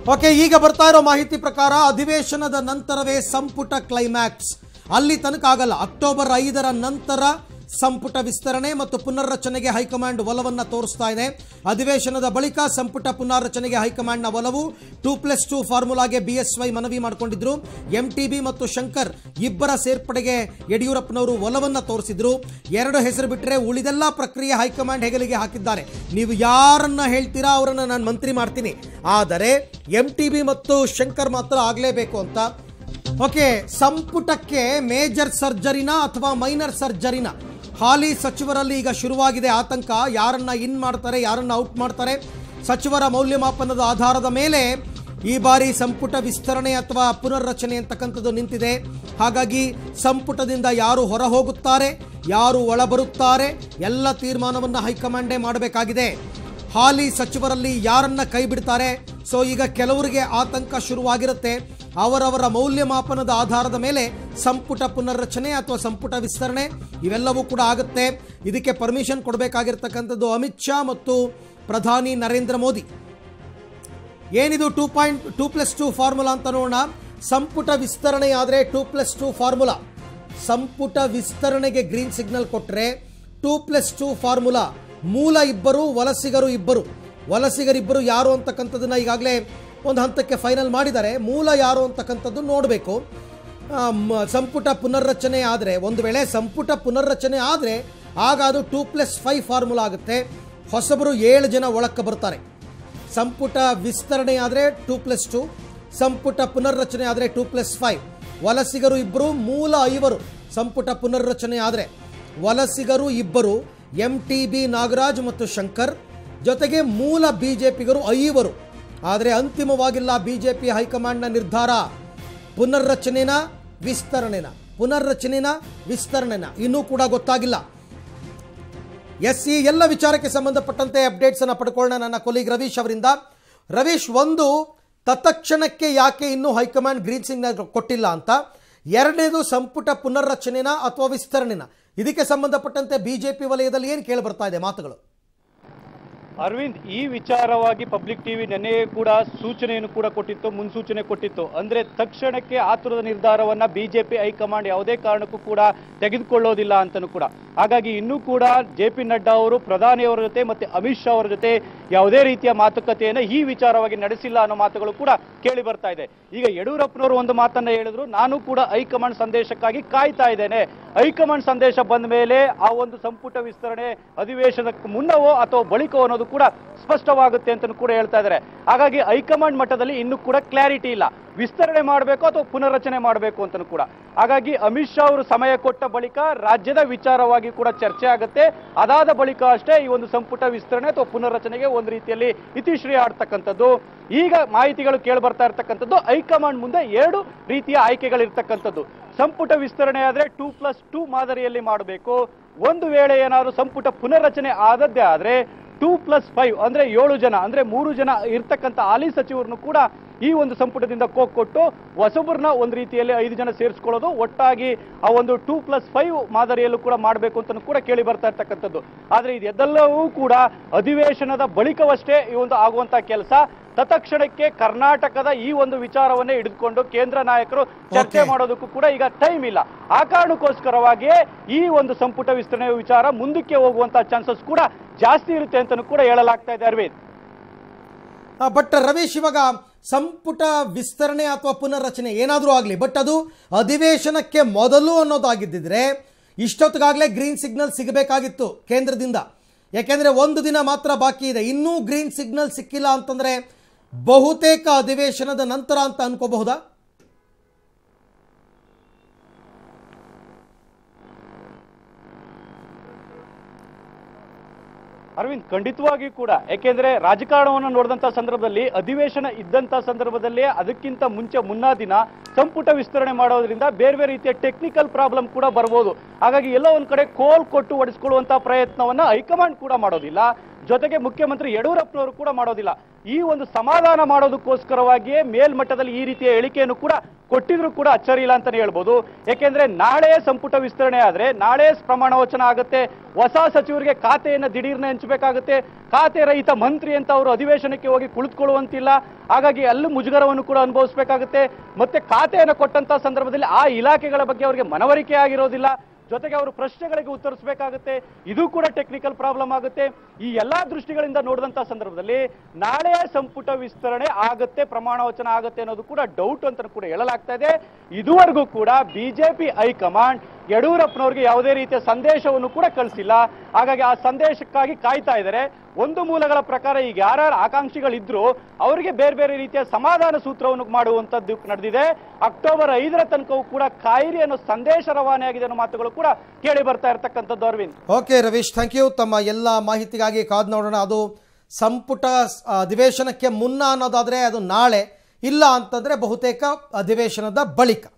Okay ಈಗ ಬರ್ತಾ ಇರೋ ಮಾಹಿತಿ ಪ್ರಕಾರ ಅಧಿವೇಶನದ ನಂತರವೇ ಸಂಪುಟ ಕ್ಲೈಮ್ಯಾಕ್ಸ್ ಅಲ್ಲಿ ತನಕ ಆಗಲ್ಲ ಅಕ್ಟೋಬರ್ ಐದರ ನಂತರ ಸಂಪುಟ ವಿಸ್ತರಣೆ ಮತ್ತು ಪುನರ್ರಚನೆಗೆ ಹೈಕಮಾಂಡ್ ಒಲವನ್ನ ತೋರಿಸ್ತಾ ಇದೆ ಅಧಿವೇಶನದ ಬಳಿಕ ಸಂಪುಟ ಪುನರ್ರಚನೆಗೆ ಹೈಕಮಾಂಡ್ನ ಒಲವು ಟೂ ಪ್ಲಸ್ ಟೂ ಫಾರ್ಮುಲಾಗೆ ಬಿಎಸ್ವೈ ಮನವಿ ಮಾಡಿಕೊಂಡಿದ್ರು ಎಂಟಿಬಿ ಮತ್ತು ಶಂಕರ್ ಇಬ್ಬರ ಸೇರ್ಪಡೆಗೆ ಯಡಿಯೂರಪ್ಪನವರು ಒಲವನ್ನ ತೋರಿಸಿದ್ರು ಎರಡು ಹೆಸರು ಬಿಟ್ಟರೆ ಉಳಿದೆಲ್ಲ ಪ್ರಕ್ರಿಯೆ ಹೈಕಮಾಂಡ್ ಹೆಗಲಿಗೆ ಹಾಕಿದ್ದಾರೆ ನೀವು ಯಾರನ್ನ ಹೇಳ್ತೀರಾ ಅವರನ್ನ ನಾನು ಮಂತ್ರಿ ಮಾಡ್ತೀನಿ ಆದರೆ ಎಂ ಟಿ ಬಿ ಮತ್ತು ಶಂಕರ್ ಮಾತ್ರ ಆಗಲೇಬೇಕು ಅಂತ ಓಕೆ ಸಂಪುಟಕ್ಕೆ ಮೇಜರ್ ಸರ್ಜರಿನ ಅಥವಾ ಮೈನರ್ ಸರ್ಜರಿನ ಹಾಲಿ ಸಚಿವರಲ್ಲಿ ಈಗ ಶುರುವಾಗಿದೆ ಆತಂಕ ಯಾರನ್ನ ಇನ್ ಮಾಡ್ತಾರೆ ಯಾರನ್ನ ಔಟ್ ಮಾಡ್ತಾರೆ ಸಚಿವರ ಮೌಲ್ಯಮಾಪನದ ಆಧಾರದ ಮೇಲೆ ಈ ಬಾರಿ ಸಂಪುಟ ವಿಸ್ತರಣೆ ಅಥವಾ ಪುನರ್ರಚನೆ ಅಂತಕ್ಕಂಥದ್ದು ನಿಂತಿದೆ ಹಾಗಾಗಿ ಸಂಪುಟದಿಂದ ಯಾರು ಹೊರ ಹೋಗುತ್ತಾರೆ ಯಾರು ಒಳ ಬರುತ್ತಾರೆ ಎಲ್ಲ ತೀರ್ಮಾನವನ್ನು ಹೈಕಮಾಂಡೇ ಮಾಡಬೇಕಾಗಿದೆ ಹಾಲಿ ಸಚಿವರಲ್ಲಿ ಯಾರನ್ನ ಕೈ ಬಿಡ್ತಾರೆ ಸೊ ಈಗ ಕೆಲವರಿಗೆ ಆತಂಕ ಶುರುವಾಗಿರುತ್ತೆ ಅವರವರ ಮೌಲ್ಯಮಾಪನದ ಆಧಾರದ ಮೇಲೆ ಸಂಪುಟ ಪುನರ್ರಚನೆ ಅಥವಾ ಸಂಪುಟ ವಿಸ್ತರಣೆ ಇವೆಲ್ಲವೂ ಕೂಡ ಆಗುತ್ತೆ ಇದಕ್ಕೆ ಪರ್ಮಿಷನ್ ಕೊಡಬೇಕಾಗಿರ್ತಕ್ಕಂಥದ್ದು ಅಮಿತ್ ಶಾ ಮತ್ತು ಪ್ರಧಾನಿ ನರೇಂದ್ರ ಮೋದಿ ಏನಿದು two point two plus two formula ಅಂತ ನೋಡೋಣ ಸಂಪುಟ ವಿಸ್ತರಣೆ ಆದರೆ ಟೂ ಪ್ಲಸ್ ಟೂ ಫಾರ್ಮುಲಾ ಸಂಪುಟ ವಿಸ್ತರಣೆಗೆ ಗ್ರೀನ್ ಸಿಗ್ನಲ್ ಕೊಟ್ಟರೆ ಟೂ ಪ್ಲಸ್ ಟೂ ಫಾರ್ಮುಲಾ ಮೂಲ ಇಬ್ಬರು ವಲಸಿಗರು ಇಬ್ಬರು ವಲಸಿಗರಿಬ್ಬರು ಯಾರು ಅಂತಕ್ಕಂಥದ್ದನ್ನ ಈಗಾಗಲೇ ಒಂದು ಹಂತಕ್ಕೆ ಫೈನಲ್ ಮಾಡಿದ್ದಾರೆ ಮೂಲ ಯಾರು ಅಂತಕ್ಕಂಥದ್ದು ನೋಡಬೇಕು ಸಂಪುಟ ಪುನರ್ರಚನೆ ಆದರೆ ಒಂದು ವೇಳೆ ಸಂಪುಟ ಪುನರ್ರಚನೆ ಆದರೆ ಆಗ ಅದು ಟೂ ಪ್ಲಸ್ ಫೈವ್ ಫಾರ್ಮುಲಾ ಆಗುತ್ತೆ ಹೊಸಬರು ಏಳು ಜನ ಒಳಕ್ಕೆ ಬರ್ತಾರೆ ಸಂಪುಟ ವಿಸ್ತರಣೆ ಆದರೆ ಟೂ ಪ್ಲಸ್ ಟು ಸಂಪುಟ ಪುನರ್ರಚನೆ ಆದರೆ ಟೂ ಪ್ಲಸ್ ಫೈವ್ ವಲಸಿಗರು ಇಬ್ಬರು ಮೂಲ ಐವರು ಸಂಪುಟ ಪುನರ್ರಚನೆ ಆದರೆ ವಲಸಿಗರು ಇಬ್ಬರು ಎಂ ಟಿ ಬಿ ನಾಗರಾಜ್ ಮತ್ತು ಶಂಕರ್ ಜೊತೆಗೆ ಮೂಲ ಬಿ ಜೆ ಪಿಗರು ಐವರು ಆದರೆ ಅಂತಿಮವಾಗಿಲ್ಲ ಬಿ ಜೆ ಪಿ ಹೈಕಮಾಂಡ್ನ ನಿರ್ಧಾರ ಪುನರ್ರಚನೆನ ವಿಸ್ತರಣೆನ ಪುನರ್ರಚನೆನ ವಿಸ್ತರಣೆನ ಇನ್ನೂ ಕೂಡ ಗೊತ್ತಾಗಿಲ್ಲ ಎಸ್ ಈ ಎಲ್ಲ ವಿಚಾರಕ್ಕೆ ಸಂಬಂಧಪಟ್ಟಂತೆ ಅಪ್ಡೇಟ್ಸ್ ಅನ್ನು ಪಡ್ಕೊಳ್ಳೋಣ ನನ್ನ ಕೊಲೀಗ್ ರವೀಶ್ ಅವರಿಂದ ರವೀಶ್ ಒಂದು ತತ್ಕ್ಷಣಕ್ಕೆ ಯಾಕೆ ಇನ್ನೂ ಹೈಕಮಾಂಡ್ ಗ್ರೀನ್ ಸಿಗ್ನಲ್ ಕೊಟ್ಟಿಲ್ಲ ಅಂತ ಎರಡನೇದು ಸಂಪುಟ ಪುನರ್ರಚನೆನ ಅಥವಾ ವಿಸ್ತರಣೆನ ಇದಕ್ಕೆ ಸಂಬಂಧಪಟ್ಟಂತೆ ಬಿಜೆಪಿ ವಲಯದಲ್ಲಿ ಏನು ಕೇಳಿ ಬರ್ತಾ ಇದೆ ಮಾತುಗಳು ಅರವಿಂದ್ ಈ ವಿಚಾರವಾಗಿ ಪಬ್ಲಿಕ್ ಟಿವಿ ನಿನ್ನೆಯೇ ಕೂಡ ಸೂಚನೆಯನ್ನು ಕೂಡ ಕೊಟ್ಟಿತ್ತು ಮುನ್ಸೂಚನೆ ಕೊಟ್ಟಿತ್ತು ಅಂದ್ರೆ ತಕ್ಷಣಕ್ಕೆ ಆತುರದ ನಿರ್ಧಾರವನ್ನ ಬಿಜೆಪಿ ಹೈಕಮಾಂಡ್ ಯಾವುದೇ ಕಾರಣಕ್ಕೂ ಕೂಡ ತೆಗೆದುಕೊಳ್ಳೋದಿಲ್ಲ ಅಂತಲೂ ಕೂಡ ಹಾಗಾಗಿ ಇನ್ನೂ ಕೂಡ ಜೆ ಪಿ ನಡ್ಡಾ ಅವರು ಪ್ರಧಾನಿಯವರ ಜೊತೆ ಮತ್ತೆ ಅಮಿತ್ ಶಾ ಅವರ ಜೊತೆ ಯಾವುದೇ ರೀತಿಯ ಮಾತುಕತೆಯನ್ನು ಈ ವಿಚಾರವಾಗಿ ನಡೆಸಿಲ್ಲ ಅನ್ನೋ ಮಾತುಗಳು ಕೂಡ ಕೇಳಿ ಬರ್ತಾ ಇದೆ ಈಗ ಯಡಿಯೂರಪ್ಪನವರು ಒಂದು ಮಾತನ್ನ ಹೇಳಿದ್ರು ನಾನು ಕೂಡ ಹೈಕಮಾಂಡ್ ಸಂದೇಶಕ್ಕಾಗಿ ಕಾಯ್ತಾ ಇದ್ದೇನೆ ಹೈಕಮಾಂಡ್ ಸಂದೇಶ ಬಂದ ಮೇಲೆ ಆ ಒಂದು ಸಂಪುಟ ವಿಸ್ತರಣೆ ಅಧಿವೇಶನಕ್ಕೆ ಮುನ್ನವೋ ಅಥವಾ ಬಳಿಕವೋ ಅನ್ನೋದು ಕೂಡ ಸ್ಪಷ್ಟವಾಗುತ್ತೆ ಅಂತ ಕೂಡ ಹೇಳ್ತಾ ಇದ್ದಾರೆ ಹಾಗಾಗಿ ಹೈಕಮಾಂಡ್ ಮಟ್ಟದಲ್ಲಿ ಇನ್ನೂ ಕೂಡ ಕ್ಲಾರಿಟಿ ಇಲ್ಲ ವಿಸ್ತರಣೆ ಮಾಡಬೇಕು ಅಥವಾ ಪುನರ್ರಚನೆ ಮಾಡಬೇಕು ಅಂತಲೂ ಕೂಡ ಹಾಗಾಗಿ ಅಮಿತ್ ಶಾ ಅವರು ಸಮಯ ಕೊಟ್ಟ ಬಳಿಕ ರಾಜ್ಯದ ವಿಚಾರವಾಗಿ ಕೂಡ ಚರ್ಚೆ ಆಗುತ್ತೆ ಅದಾದ ಬಳಿಕ ಅಷ್ಟೇ ಈ ಒಂದು ಸಂಪುಟ ವಿಸ್ತರಣೆ ಅಥವಾ ಪುನರ್ರಚನೆಗೆ ಒಂದು ರೀತಿಯಲ್ಲಿ ಇತಿಶ್ರೀ ಆಡ್ತಕ್ಕಂಥದ್ದು ಈಗ ಮಾಹಿತಿಗಳು ಕೇಳಿ ಬರ್ತಾ ಇರ್ತಕ್ಕಂಥದ್ದು ಹೈಕಮಾಂಡ್ ಮುಂದೆ ಎರಡು ರೀತಿಯ ಆಯ್ಕೆಗಳಿರ್ತಕ್ಕಂಥದ್ದು ಸಂಪುಟ ವಿಸ್ತರಣೆ ಆದ್ರೆ ಟೂ ಪ್ಲಸ್ ಟೂ ಮಾದರಿಯಲ್ಲಿ ಮಾಡಬೇಕು ಒಂದು ವೇಳೆ ಏನಾದರೂ ಸಂಪುಟ ಪುನರ್ರಚನೆ ಆದದ್ದೇ ಆದ್ರೆ ಟೂ ಪ್ಲಸ್ ಫೈವ್ ಅಂದ್ರೆ ಏಳು ಜನ ಅಂದ್ರೆ ಮೂರು ಜನ ಇರ್ತಕ್ಕಂಥ ಹಾಲಿ ಸಚಿವರನ್ನು ಕೂಡ ಈ ಒಂದು ಸಂಪುಟದಿಂದ ಕೋಕ್ ಕೊಟ್ಟು ಹೊಸಬರನ್ನ ಒಂದು ರೀತಿಯಲ್ಲಿ ಐದು ಜನ ಸೇರಿಸ್ಕೊಳ್ಳೋದು ಒಟ್ಟಾಗಿ ಆ ಒಂದು ಟೂ ಪ್ಲಸ್ ಫೈವ್ ಮಾದರಿಯಲ್ಲೂ ಕೂಡ ಮಾಡಬೇಕು ಅಂತ ಕೂಡ ಕೇಳಿ ಬರ್ತಾ ಇರ್ತಕ್ಕಂಥದ್ದು ಆದ್ರೆ ಇದೆಲ್ಲವೂ ಕೂಡ ಅಧಿವೇಶನದ ಬಳಿಕವಷ್ಟೇ ಈ ಒಂದು ಆಗುವಂತ ಕೆಲಸ ತತ್ಕ್ಷಣಕ್ಕೆ ಕರ್ನಾಟಕದ ಈ ಒಂದು ವಿಚಾರವನ್ನೇ ಹಿಡಿದುಕೊಂಡು ಕೇಂದ್ರ ನಾಯಕರು ಚರ್ಚೆ Okay. ಮಾಡೋದಕ್ಕೂ ಕೂಡ ಈಗ ಟೈಮ್ ಇಲ್ಲ ಆ ಕಾರಣಕ್ಕೋಸ್ಕರವಾಗಿಯೇ ಈ ಒಂದು ಸಂಪುಟ ವಿಸ್ತರಣೆ ವಿಚಾರ ಮುಂದಕ್ಕೆ ಹೋಗುವಂತ ಚಾನ್ಸಸ್ ಕೂಡ ಜಾಸ್ತಿ ಇರುತ್ತೆ ಅಂತಲೂ ಕೂಡ ಹೇಳಲಾಗ್ತಾ ಇದೆ ಅರವಿಂದ್ ಬಟ್ ರವೀಶ್ ಇವಾಗ ಸಂಪುಟ ವಿಸ್ತರಣೆ ಅಥವಾ ಪುನರ್ರಚನೆ ಏನಾದರೂ ಆಗಲಿ ಬಟ್ ಅದು ಅಧಿವೇಶನಕ್ಕೆ ಮೊದಲು ಅನ್ನೋದಾಗಿದ್ದಿದ್ರೆ ಇಷ್ಟೊತ್ತಿಗಾಗಲೇ ಗ್ರೀನ್ ಸಿಗ್ನಲ್ ಸಿಗಬೇಕಾಗಿತ್ತು ಕೇಂದ್ರದಿಂದ ಯಾಕೆಂದರೆ ಒಂದು ದಿನ ಮಾತ್ರ ಬಾಕಿ ಇದೆ ಇನ್ನೂ ಗ್ರೀನ್ ಸಿಗ್ನಲ್ ಸಿಕ್ಕಿಲ್ಲ ಅಂತಂದರೆ ಬಹುತೇಕ ಅಧಿವೇಶನದ ನಂತರ ಅಂತ ಅನ್ಕೋಬಹುದಾ ಅರವಿಂದ್ ಖಂಡಿತವಾಗಿಯೂ ಕೂಡ ಯಾಕೆಂದ್ರೆ ರಾಜಕಾರಣವನ್ನು ನೋಡಿದಂತ ಸಂದರ್ಭದಲ್ಲಿ ಅಧಿವೇಶನ ಇದ್ದಂತ ಸಂದರ್ಭದಲ್ಲಿ ಅದಕ್ಕಿಂತ ಮುಂಚೆ ಮುನ್ನಾ ದಿನ ಸಂಪುಟ ವಿಸ್ತರಣೆ ಮಾಡೋದ್ರಿಂದ ಬೇರೆ ಬೇರೆ ರೀತಿಯ ಟೆಕ್ನಿಕಲ್ ಪ್ರಾಬ್ಲಮ್ ಕೂಡ ಬರ್ಬೋದು ಹಾಗಾಗಿ ಎಲ್ಲೋ ಒಂದ್ ಕಡೆ ಕೋಲ್ ಕೊಟ್ಟು ಒಡಿಸ್ಕೊಳ್ಳುವಂತ ಪ್ರಯತ್ನವನ್ನ ಹೈಕಮಾಂಡ್ ಕೂಡ ಮಾಡೋದಿಲ್ಲ ಜೊತೆಗೆ ಮುಖ್ಯಮಂತ್ರಿ ಯಡಿಯೂರಪ್ಪನವರು ಕೂಡ ಮಾಡೋದಿಲ್ಲ ಈ ಒಂದು ಸಮಾಧಾನ ಮಾಡೋದಕ್ಕೋಸ್ಕರವಾಗಿಯೇ ಮೇಲ್ಮಟ್ಟದಲ್ಲಿ ಈ ರೀತಿಯ ಹೇಳಿಕೆಯನ್ನು ಕೂಡ ಕೊಟ್ಟಿದ್ರು ಕೂಡ ಅಚ್ಚರಿ ಇಲ್ಲ ಅಂತಾನೆ ಹೇಳ್ಬೋದು ಯಾಕೆಂದ್ರೆ ನಾಳೆ ಸಂಪುಟ ವಿಸ್ತರಣೆ ಆದ್ರೆ ನಾಳೆ ಪ್ರಮಾಣ ವಚನ ಆಗುತ್ತೆ ಹೊಸ ಸಚಿವರಿಗೆ ಖಾತೆಯನ್ನ ದಿಢೀರ್ನ ಹಂಚಬೇಕಾಗುತ್ತೆ ಖಾತೆ ರಹಿತ ಮಂತ್ರಿ ಅಂತ ಅವರು ಅಧಿವೇಶನಕ್ಕೆ ಹೋಗಿ ಕುಳಿತುಕೊಳ್ಳುವಂತಿಲ್ಲ ಹಾಗಾಗಿ ಅಲ್ಲೂ ಮುಜುಗರವನ್ನು ಕೂಡ ಅನುಭವಿಸಬೇಕಾಗುತ್ತೆ ಮತ್ತೆ ಖಾತೆಯನ್ನು ಕೊಟ್ಟಂತ ಸಂದರ್ಭದಲ್ಲಿ ಆ ಇಲಾಖೆಗಳ ಬಗ್ಗೆ ಅವರಿಗೆ ಮನವರಿಕೆ ಆಗಿರೋದಿಲ್ಲ ಜೊತೆಗೆ ಅವರು ಪ್ರಶ್ನೆಗಳಿಗೆ ಉತ್ತರಿಸಬೇಕಾಗುತ್ತೆ ಇದು ಕೂಡ ಟೆಕ್ನಿಕಲ್ ಪ್ರಾಬ್ಲಮ್ ಆಗುತ್ತೆ ಈ ಎಲ್ಲಾ ದೃಷ್ಟಿಗಳಿಂದ ನೋಡಿದಂತ ಸಂದರ್ಭದಲ್ಲಿ ನಾಳೆ ಸಂಪುಟ ವಿಸ್ತರಣೆ ಆಗತ್ತೆ ಪ್ರಮಾಣ ವಚನ ಆಗತ್ತೆ ಅನ್ನೋದು ಕೂಡ ಡೌಟ್ ಅಂತ ಕೂಡ ಹೇಳಲಾಗ್ತಾ ಇದೆ ಇದುವರೆಗೂ ಕೂಡ ಬಿಜೆಪಿ ಹೈಕಮಾಂಡ್ ಯಡಿಯೂರಪ್ಪನವರಿಗೆ ಯಾವುದೇ ರೀತಿಯ ಸಂದೇಶವನ್ನು ಕೂಡ ಕಳಿಸಿಲ್ಲ ಹಾಗಾಗಿ ಆ ಸಂದೇಶಕ್ಕಾಗಿ ಕಾಯ್ತಾ ಇದ್ದಾರೆ ಒಂದು ಮೂಲಗಳ ಪ್ರಕಾರ ಈಗ ಯಾರ್ಯಾರು ಆಕಾಂಕ್ಷಿಗಳಿದ್ರು ಅವರಿಗೆ ಬೇರೆ ಬೇರೆ ರೀತಿಯ ಸಮಾಧಾನ ಸೂತ್ರವನ್ನು ಮಾಡುವಂತದ್ದು ನಡೆದಿದೆ ಅಕ್ಟೋಬರ್ ಐದರ ತನಕವೂ ಕೂಡ ಕಾಯಿರಿ ಅನ್ನೋ ಸಂದೇಶ ರವಾನೆ ಆಗಿದೆ ಅನ್ನೋ ಮಾತುಗಳು ಕೂಡ ಕೇಳಿ ಬರ್ತಾ ಇರತಕ್ಕಂಥದ್ದು Arvind okay Ravish thank you ತಮ್ಮ ಎಲ್ಲ ಮಾಹಿತಿಗಾಗಿ ಕಾದು ನೋಡೋಣ ಅದು ಸಂಪುಟ ಸ್- ಅಧಿವೇಶನಕ್ಕೆ ಮುನ್ನ ಅನ್ನೋದಾದರೆ ಅದು ನಾಳೆ ಇಲ್ಲ ಅಂತಂದರೆ ಬಹುತೇಕ ಅಧಿವೇಶನದ ಬಳಿಕ